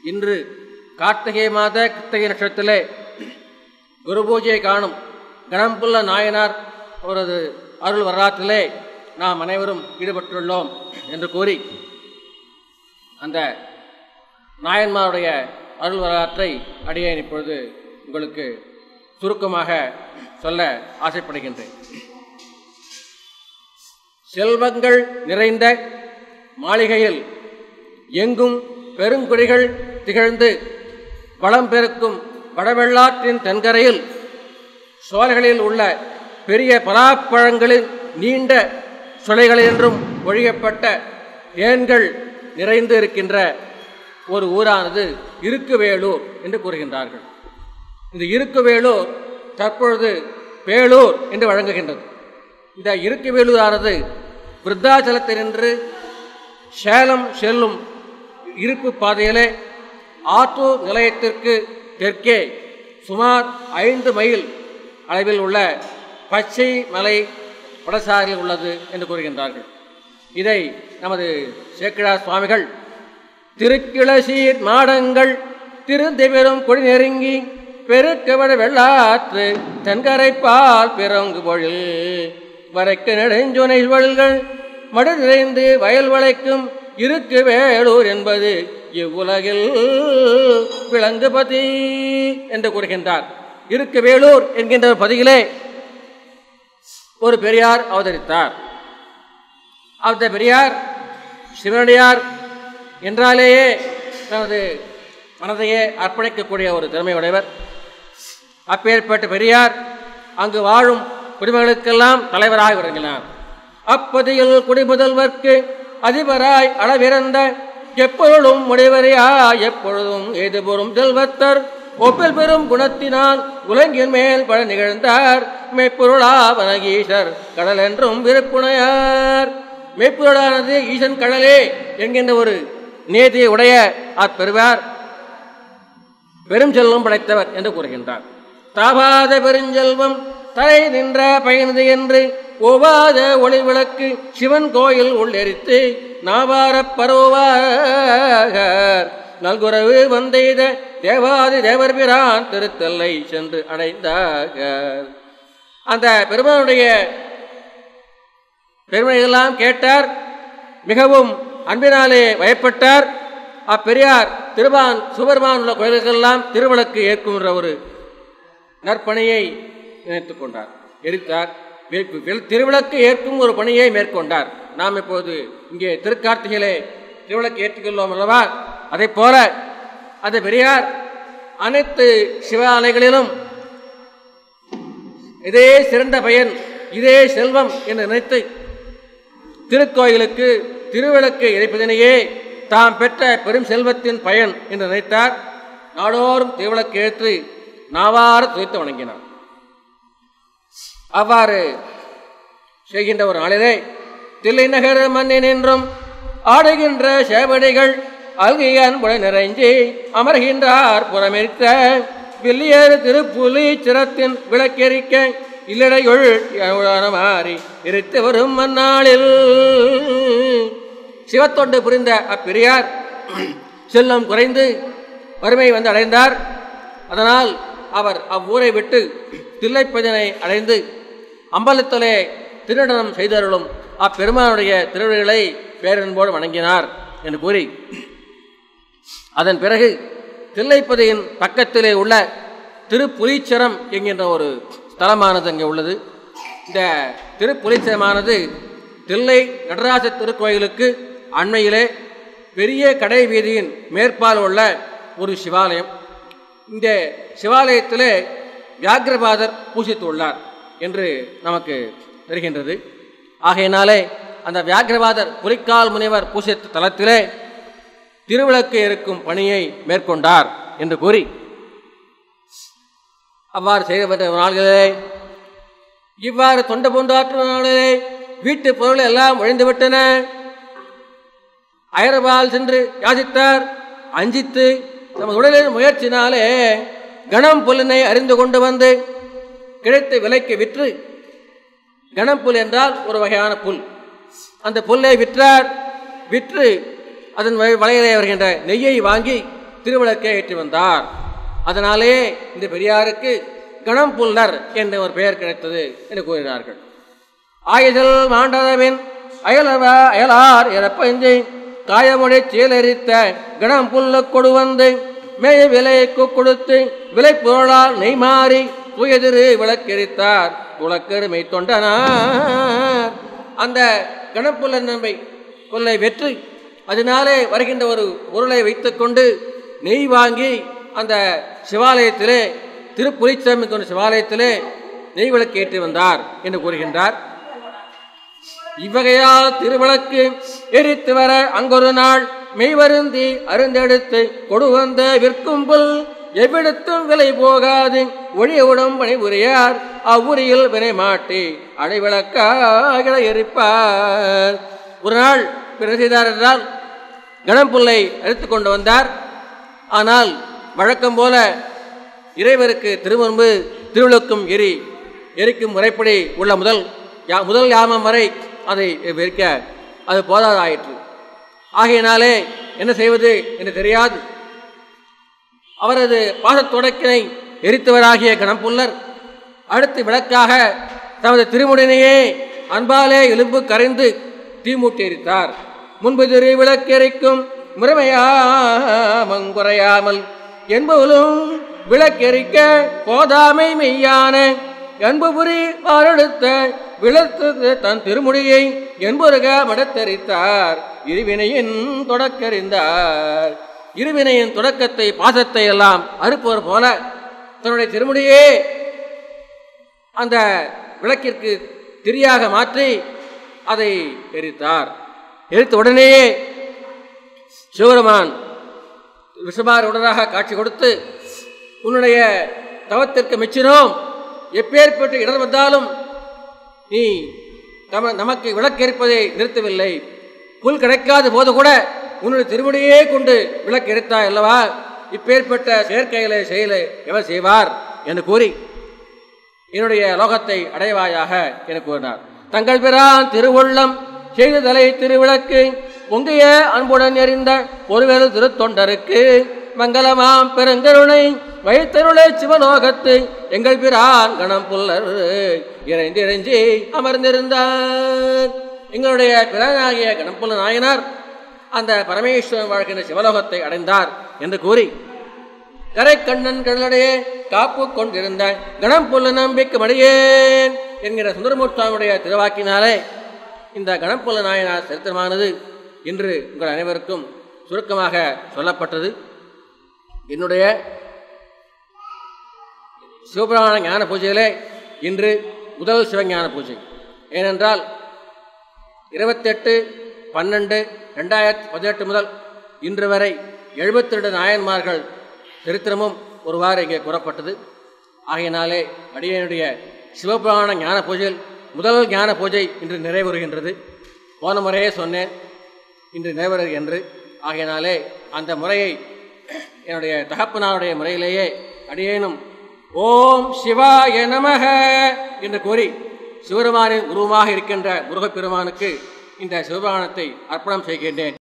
இன்று கார்த்திகை மாத கிருத்திகை நட்சத்திரத்திலே குரு பூஜையை காணும் கணம்புள்ள நாயனார் அவரது அருள் வரலாற்றிலே நாம் அனைவரும் ஈடுபட்டுள்ளோம் என்று கூறி அந்த நாயன்மாருடைய அருள் வரலாற்றை அடியேன் இப்பொழுது உங்களுக்கு சுருக்கமாக சொல்ல ஆசைப்படுகின்றேன் செல்வங்கள் நிறைந்த மாளிகையில் எங்கும் பெருங்குடிகள் திகழ்ந்து வளம் பெருக்கும் வடவெள்ளாற்றின் தென்கரையில் சோலைகளில் உள்ள பெரிய பலாப்பழங்களின் நீண்ட சுளைகளின்றும் ஒழியப்பட்ட ஏன்கள் நிறைந்து இருக்கின்ற ஒரு ஊரானது இருக்குவேலூர் என்று கூறுகின்றார்கள் இந்த இருக்குவேலூர் தற்பொழுது பேளூர் என்று வழங்குகின்றது இந்த இருக்குவேலூரானது விருத்தாச்சலத்தினின்று சேலம் செல்லும் இருப்பு பாதையிலே ஆத்தூர் நிலையத்திற்கு தெற்கே சுமார் ஐந்து மைல் அளவில் உள்ள பச்சை மலை வடசாரில் உள்ளது என்று கூறுகின்றார்கள் இதை நமது சேக்கிழார் சுவாமிகள் திருக்கிளசீர் மாடங்கள் திருந்தெவரும் கொடி நெருங்கி பெருக்கவட வெள்ளாற்று தென்கரைப்பால் பிறங்கு பொழில் வரைக்கு நெடுஞ்சுனை வயல்கள் மடு நிறைந்து வயல் வளைக்கும் இருக்கு வேலூர் என்பது இவ்வுலகில் விளங்கு பதி என்று கூறுகின்றார் இருக்கு வேலூர் என்கின்ற பதியிலே ஒரு பெரியார் அவதரித்தார் அந்த பெரியார் சிவனடியார் என்றாலேயே தனது மனதையே அர்ப்பணிக்கக்கூடிய ஒரு திறமை உடையவர் அப்பேற்பட்ட பெரியார் அங்கு வாழும் குடிமகளுக்கெல்லாம் தலைவராக விளங்கினார் அப்பதியில் குடிமுதல்வர்க்கு அதிபராய் அளவிறந்த எப்பொழுதும் முடிவரையா எப்பொழுதும் ஏதுபொரும் செல்வத்தர் ஒப்பில் பெறும் குணத்தினால் உலகின் மேல் பல நிகழ்ந்தார் மெய்ப்பொருளாவன ஈசர் கடல் என்றும் விருப்புணையார் மெய்ப்பொருளானது ஈசன் கடலே என்கின்ற ஒரு நேதியை உடைய அப்பெறுவார் பெரும் செல்வம் படைத்தவர் என்று கூறுகின்றார் தாபாத பெருஞ்செல்வம் தலை நின்ற பயனது என்று ஒவ்வாத ஒளி விளக்கு சிவன் கோயில் உள்ளெரித்து நாவாரப் பருவார் நல்குறவு வந்தெய்த தேவாதி தேவர் பிரான் திருத்தல்லை சென்று அடைந்தார் அந்த பெருமானுடைய பெருமையெல்லாம் கேட்டார் மிகவும் அன்பினாலே பயப்பட்டார் அப்பெரியார் திருபான் சுபர்மான் உள்ள கோயில்களெல்லாம் திருவிளக்கு ஏற்குகின்ற ஒரு நற்பணியை நினைத்துக் கொண்டார் எரித்தார் வி- வி- திருவிளக்கு ஏற்கும் ஒரு பணியை மேற்கொண்டார் நாம் இப்போது இங்கே திருக்கார்த்திகையிலே திருவிளக்கு ஏற்றுக்கொள்ளோம் அல்லவா அதை போல அந்த பெரியார் அனைத்து சிவாலயங்களிலும் இதே சிறந்த பயன் இதே செல்வம் என்று நினைத்து திருக்கோயிலுக்கு திருவிளக்கு இணைப்பதனையே தாம் பெற்ற பெரும் செல்வத்தின் பயன் என்று நினைத்தார் நாடோறும் திருவிளக்கு ஏற்று நாவார துவைத்து வணங்கினார் அவ்வாறு செய்கின்ற ஒரு நாளிலே தில்லை நகர மண்ணின் என்றும் ஆடுகின்ற சேவடிகள் அல்கையான் புல நிறைஞ்சி அமர்கின்றார் புறமெரித்த வில்லியர் திருப்புலி சிரத்தின் விளக்கெரிக்க இல்லடையுள் மாறி இருத்து வரும் மன்னாளில் சிவத்தொண்டு புரிந்த அப்பெரியார் செல்லம் குறைந்து வறுமை வந்து அடைந்தார் அதனால் அவர் அவ்வூரை விட்டு தில்லைப்பதினை அடைந்து அம்பலத்திலே திருநடனம் செய்தருளும் அப்பெருமானுடைய திருவிழிகளை பேரன்போடு வணங்கினார் என்று கூறி அதன் பிறகு தில்லைப்பதியின் பக்கத்திலே உள்ள திருப்புலீச்சரம் என்கின்ற ஒரு ஸ்தலமானது அங்கே உள்ளது இந்த திருப்புலீச்சரமானது தில்லை நடராஜ திருக்கோயிலுக்கு அண்மையிலே பெரிய கடை வீதியின் மேற்பால் உள்ள ஒரு சிவாலயம் இந்த சிவாலயத்திலே வியாக்கிரபாதர் பூசித்துள்ளார் என்று நமக்கு தெரிகின்றது ஆகையினாலே அந்த வியாக்கிரபாதர் புலிக்கால் முனிவர் பூசித்த தலத்திலே திருவிளக்கு இருக்கும் பணியை மேற்கொண்டார் என்று கூறி அவ்வாறு செய்யப்பட்ட நாள்களே இவ்வாறு தொண்ட பூண்டாற்று நாளிலே வீட்டு பொருள் எல்லாம் ஒழிந்துவிட்டன அயர்பால் சென்று யாசித்தார் அஞ்சித்து தமது உடலின் முயற்சினாலே கணம் புல்லினை அறிந்து கொண்டு வந்து கிடைத்த விலைக்கு விற்று கணம் புல் என்றால் ஒரு வகையான புல் அந்த புல்லை விற்றார் விற்று அதன் வ- வலையிலே வருகின்ற நெய்யை வாங்கி திருவிளக்கை ஏற்றி வந்தார் அதனாலே இந்த பெரியாருக்கு கணம் புல்லர் என்ற ஒரு பெயர் கிடைத்தது என்று கூறினார்கள் ஆயுதல் மாண்டதவின் அயலவ அயலார் இறப்பஞ்சி காயமுடை சீலரித்த கணம் புல்ல கொடு வந்து மேய விலைக்கு கொடுத்து விலை பொருளால் நெய்மாறி துயதிரு விளக்கெரித்தார் உலக்கெருமை தொண்டனார் அந்த கணப்புல்ல நம்பை கொல்லை வெற்றி அதனாலே வருகின்ற ஒரு பொருளை வைத்துக்கொண்டு நெய் வாங்கி அந்த சிவாலயத்திலே திருப்புலிச்சாமி கொண்ட சிவாலயத்திலே நெய் விளக்கு ஏற்றி வந்தார் என்று கூறுகின்றார் இவ்வகையால் திருவிளக்கு எரித்து வர அங்கொரு நாள் மெய்வருந்தி அருந்தெடுத்து கொடு வந்த விற்கும் புல் எவ்விடத்தும் விலை போகாது ஒழியவுடன் பணிபுரியார் அவ்வுரியில் வினை மாட்டி அடைவிளக்காக எரிப்பார் ஒரு நாள் பிற செய்தார் என்றால் கணம்புல்லை அழைத்து கொண்டு வந்தார் ஆனால் வழக்கம் போல இறைவருக்கு திருமுன்பு திருவிளக்கும் எரி எரிக்கும் முறைப்படி உள்ள முதல் யா முதல் யாமம் வரை அதை வெறிக்க அது போதாதாயிற்று ஆகையினாலே என்ன செய்வது என்று தெரியாது அவரது பாசத் தொடக்கினை எரித்தவராகிய கணம்புல்லர் அடுத்து விளக்காக தமது திருமுடினையே அன்பாலே எலும்பு கரைந்து தீமூட்டி எரித்தார் முன்பு திரு விளக்கெரிக்கும் முறையாமங்குறையாமல் என்பவளும் விளக்கெரிக்க போதாமை மெய்யான என்புபுரி வாரெடுத்த விளத்து தன் திருமுடியை என்பொருக மடத்தரித்தார் இருவினையின் தொடக்கறிந்தார் இருவினையின் தொடக்கத்தை பாசத்தை எல்லாம் அறுப்பவர் போல தன்னுடைய திருமுடியே அந்த விளக்கிற்கு திரியாக மாற்றி அதை எரித்தார் எரித்த உடனேயே சிவபெருமான் விஷமார் உடனாக காட்சி கொடுத்து உன்னுடைய தவத்திற்கு மெச்சினோம் எப்பேற்பட்டு இடர் வந்தாலும் நீ தம நமக்கு விளக்கெரிப்பதை நிறுத்தவில்லை புல் கிடைக்காத போது கூட உன்னுடைய திருவடியே கொண்டு விளக்கு எரித்தாய் அல்லவா இப்பேற்பட்ட செயற்கைகளை செயலை எவர் செய்வார் என்று கூறி என்னுடைய லோகத்தை அடைவாயாக என கூறினார் தங்கள் பிரான் திருவுள்ளம் செய்துதலை திருவிளக்கு பொங்கிய அன்புடன் எறிந்த ஒருவேறு திருத்தொண்டருக்கு மங்களமாம் பெருங்கருணை வைத்தருளை சிவலோகத்து எங்கள் பிரான் கணம் புல்லர் இறைந்திறைஞ்சி அமர்ந்திருந்தார் எங்களுடைய பிறனாகிய கணம்புல்ல நாயனார் அந்த பரமேஸ்வரன் வாழ்கின்ற சிவலோகத்தை அடைந்தார் என்று கூறி கரைக்கண்ணன் கடலடையே காப்பு கொண்டிருந்த கணம் புல்ல நம்பிக்கை மடியேன் என்கிற சுந்தரமூர்த்தாவுடைய திருவாக்கினாலே இந்த கணப்புல நாயனார் சரித்திரமானது இன்று உங்கள் அனைவருக்கும் சுருக்கமாக சொல்லப்பட்டது என்னுடைய சிவபுராண ஞான பூஜையிலே இன்று முதல் சிவஞான பூஜை ஏனென்றால் இருபத்தெட்டு பன்னெண்டு ரெண்டாயிரத்தி பதினெட்டு முதல் இன்று வரை எழுபத்தி ரெண்டு நாயன்மார்கள் சரித்திரமும் ஒருவாறு இங்கே கூறப்பட்டது ஆகையினாலே அடியனுடைய சிவபுராண ஞான பூஜையில் முதல் ஞான பூஜை இன்று நிறைவுறுகின்றது போன முறையே சொன்னேன் இன்று நிறைவேறு என்று ஆகையினாலே அந்த முறையை என்னுடைய தகப்பனாருடைய முறையிலேயே அடியேனும் ஓம் சிவாய நமக என்று கூறி சிவபெருமானின் உருவமாக இருக்கின்ற முருகப்பெருமானுக்கு இந்த சிவபுராணத்தை அர்ப்பணம் செய்கின்றேன்